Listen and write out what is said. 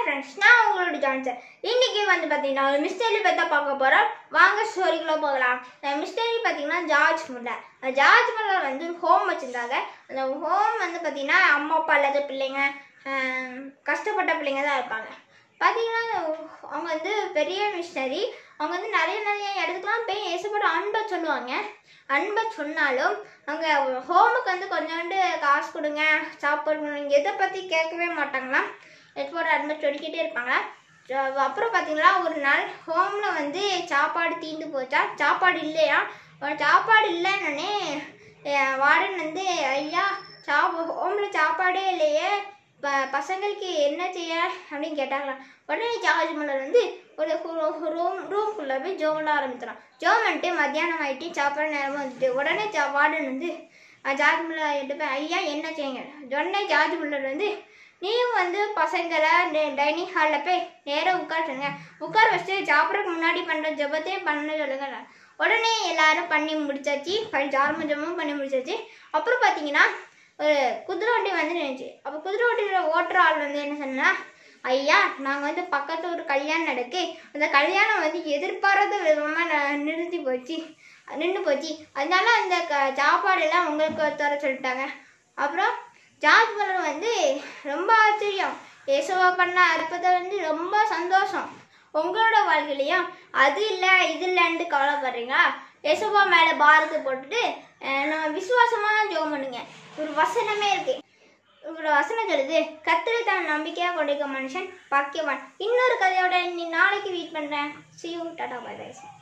friends நான் உங்களோட Johnson இன்னைக்கு வந்து பார்த்தீங்கன்னா ஒரு மிஸ்டரி பற்றி பார்க்க போகிறோம் வாங்க ஸ்டோரிக்குள்ள போகலாம் அந்த மிஸ்டரி பார்த்தீங்கன்னா ஜார்ஜ் முல்லர் அந்த ஜார்ஜ் முல்லர் வந்து ஹோம் வச்சுருந்தாங்க அந்த ஹோம் வந்து பார்த்தீங்கன்னா அம்மா அப்பா இல்லாத பிள்ளைங்க ஆம், கஷ்டப்பட்ட பிள்ளைங்க தான் இருப்பாங்க பார்த்தீங்கன்னா அவங்க வந்து பெரிய மிஷினரி அவங்க வந்து நிறைய நிறைய இடத்துக்குலாம் போய் ஏசப்பட அன்பை சொல்லுவாங்க அன்பை சொன்னாலும் அவங்க ஹோமுக்கு வந்து கொஞ்சோண்டு காசு கொடுங்க சாப்பாடு கொடுங்க எதை பற்றி கேட்கவே மாட்டாங்களாம் ஏசப்பட அன்பை சொல்லிக்கிட்டே இருப்பாங்க அஹ் அப்புறம் பார்த்தீங்கன்னா ஒரு நாள் ஹோமில் வந்து சாப்பாடு தீந்து போச்சா சாப்பாடு இல்லையா ஒரு சாப்பாடு இல்லைன்னே வார்டன் வந்து ஐயா சாப் ஹோமில் சாப்பாடே இல்லையே ப பசங்களுக்கு என்ன செய்ய அப்படின்னு கேட்டாங்களாம் உடனே ஜார்ஜ் மலர் வந்து ஒரு ரூம் ரூம்குள்ளே போய் ஜோ பண்ண ஆரம்பிச்சிடான் ஜோ பண்ணிட்டு மத்தியானம் ஆகிட்டு சாப்பாடு நேரமாக வந்துட்டு உடனே ஜா வார்டன் வந்து அஹ் ஜார்ஜ் முல்லர் கிட்ட போய் ஐயா என்ன செய்யுங்க உடனே ஜார்ஜ் முல்லர் வந்து நீயும் வந்து பசங்களை டைனிங் ஹாலில் போய் நேராக உட்காருங்க உட்கார வச்சுட்டு சாப்பிட்றதுக்கு முன்னாடி பண்ணுற ஜபத்தையும் பண்ண சொல்லுங்க உடனே எல்லாரும் பண்ணி முடிச்சாச்சு ஜார்ம ஜபமும் பண்ணி முடிச்சாச்சு அப்புறம் பார்த்தீங்கன்னா ஒரு குதிரை வண்டி வந்து நின்றுச்சு அப்போ குதிரை வண்டியில் ஓட்டுற ஆள் வந்து என்ன சொன்னா ஐயா நாங்கள் வந்து பக்கத்து ஒரு கல்யாணம் நடக்கு அந்த கல்யாணம் வந்து எதிர்பாராத விதமாக நிறுத்தி போச்சு நின்று போச்சு அதனால அந்த க சாப்பாடெல்லாம் உங்களுக்கு தர சொல்லிட்டாங்க அப்புறம் ஜார்ஜ் மலர் வந்து ரொம்ப ஆச்சரியம் இயேசுவா பண்ண அற்புதத்தை வந்து ரொம்ப சந்தோஷம் உங்களோட வாழ்க்கையிலையும் அது இல்லை இது இல்லைன்ட்டு கவலைப்படுறீங்களா இயேசுவா மேலே பாரத்தை போட்டுட்டு அஹ், நம்ம விசுவாசமாக ஜெபம் பண்ணுங்க ஒரு வசனமே இருக்கு ஒரு வசனம் சொல்லுது கத்திரை தான் நம்பிக்கையாக கொண்டிருக்க மனுஷன் பாக்கியவான் இன்னொரு கதையோட நீ நாளைக்கு வீட் பண்ணுறேன் சி யூ டாடா பை பை